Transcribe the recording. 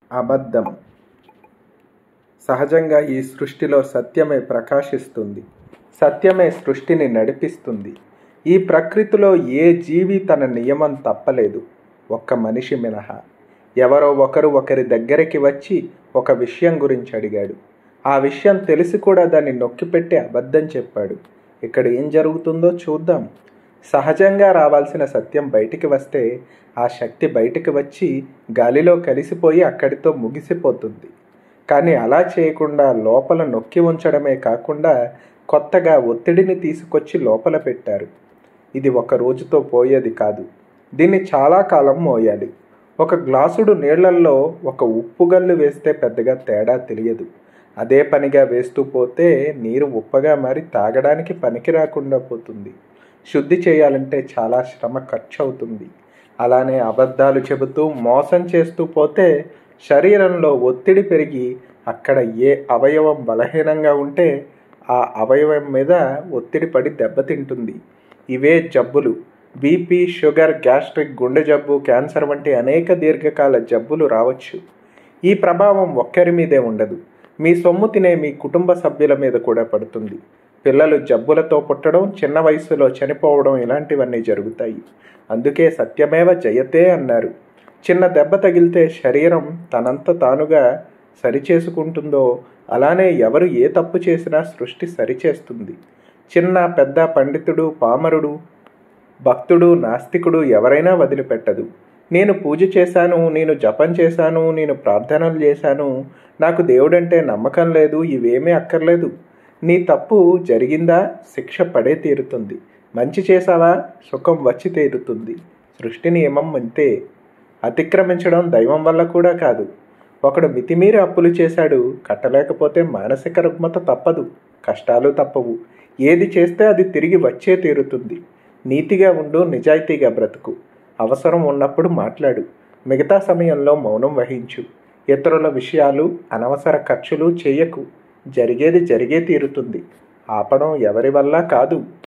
అబద్ధం సహజంగా ఈ సృష్టిలో సత్యమే ప్రకాశిస్తుంది సత్యమే సృష్టిని నడిపిస్తుంది ఈ ప్రకృతిలో ఏ జీవి తన నియమం తప్పలేదు ఒక్క మనిషి మినహా ఎవరో ఒకరు ఒకరి దగ్గరికి వచ్చి ఒక విషయం గురించి అడిగాడు ఆ విషయం తెలిసి కూడా దాన్ని నొక్కిపెట్టి అబద్ధం చెప్పాడు ఇక్కడ ఏం జరుగుతుందో చూద్దాం సహజంగా రావాల్సిన సత్యం బయటికి వస్తే ఆ శక్తి బయటికి వచ్చి గాలిలో కలిసిపోయి అక్కడితో ముగిసిపోతుంది కానీ అలా చేయకుండా లోపల నొక్కి ఉంచడమే కాకుండా కొత్తగా ఒత్తిడిని తీసుకొచ్చి లోపల పెట్టారు ఇది ఒక రోజుతో పోయేది కాదు దీన్ని చాలా కాలం మోయాలి ఒక గ్లాసుడు నీళ్లల్లో ఒక ఉప్పు గల్లు వేస్తే పెద్దగా తేడా తెలియదు అదే పనిగా వేస్తూ పోతే నీరు ఉప్పగా మారి తాగడానికి పనికి రాకుండా పోతుంది శుద్ధి చేయాలంటే చాలా శ్రమ ఖర్చు అవుతుంది అలానే అబద్ధాలు చెబుతూ మోసం చేస్తూ పోతే శరీరంలో ఒత్తిడి పెరిగి అక్కడ ఏ అవయవం బలహీనంగా ఉంటే ఆ అవయవం మీద ఒత్తిడి పడి దెబ్బతింటుంది ఇవే జబ్బులు బీపీ షుగర్ గ్యాస్ట్రిక్ గుండె జబ్బు క్యాన్సర్ వంటి అనేక దీర్ఘకాల జబ్బులు రావచ్చు ఈ ప్రభావం ఒక్కరి మీదే ఉండదు మీ సొమ్ము తినే మీ కుటుంబ సభ్యుల మీద కూడా పడుతుంది పిల్లలు జబ్బులతో పుట్టడం చిన్న వయసులో చనిపోవడం ఇలాంటివన్నీ జరుగుతాయి అందుకే సత్యమేవ జయతే అన్నారు చిన్న దెబ్బ తగిలితే శరీరం తనంత తానుగా సరిచేసుకుంటుందో అలానే ఎవరు ఏ తప్పు చేసినా సృష్టి సరిచేస్తుంది చిన్న పెద్ద పండితుడు పామరుడు భక్తుడు నాస్తికుడు ఎవరైనా వదిలిపెట్టదు నేను పూజ చేశాను నేను జపం చేశాను నేను ప్రార్థనలు చేశాను నాకు దేవుడంటే నమ్మకం లేదు ఇవేమీ అక్కర్లేదు నీ తప్పు జరిగిందా శిక్ష పడే తీరుతుంది మంచి చేశావా సుఖం వచ్చి తీరుతుంది సృష్టి నియమం అంతే అతిక్రమించడం దైవం వల్ల కూడా కాదు ఒకడు మితిమీరి అప్పులు చేశాడు కట్టలేకపోతే మానసిక రుగ్మత తప్పదు కష్టాలు తప్పవు ఏది చేస్తే అది తిరిగి వచ్చే తీరుతుంది నీతిగా ఉండు నిజాయితీగా బ్రతుకు అవసరం ఉన్నప్పుడు మాట్లాడు మిగతా సమయంలో మౌనం వహించు ఇతరుల విషయాలు అనవసర ఖర్చులు చేయకు జరిగేది జరిగే తీరుతుంది ఆపడం ఎవరి వల్ల కాదు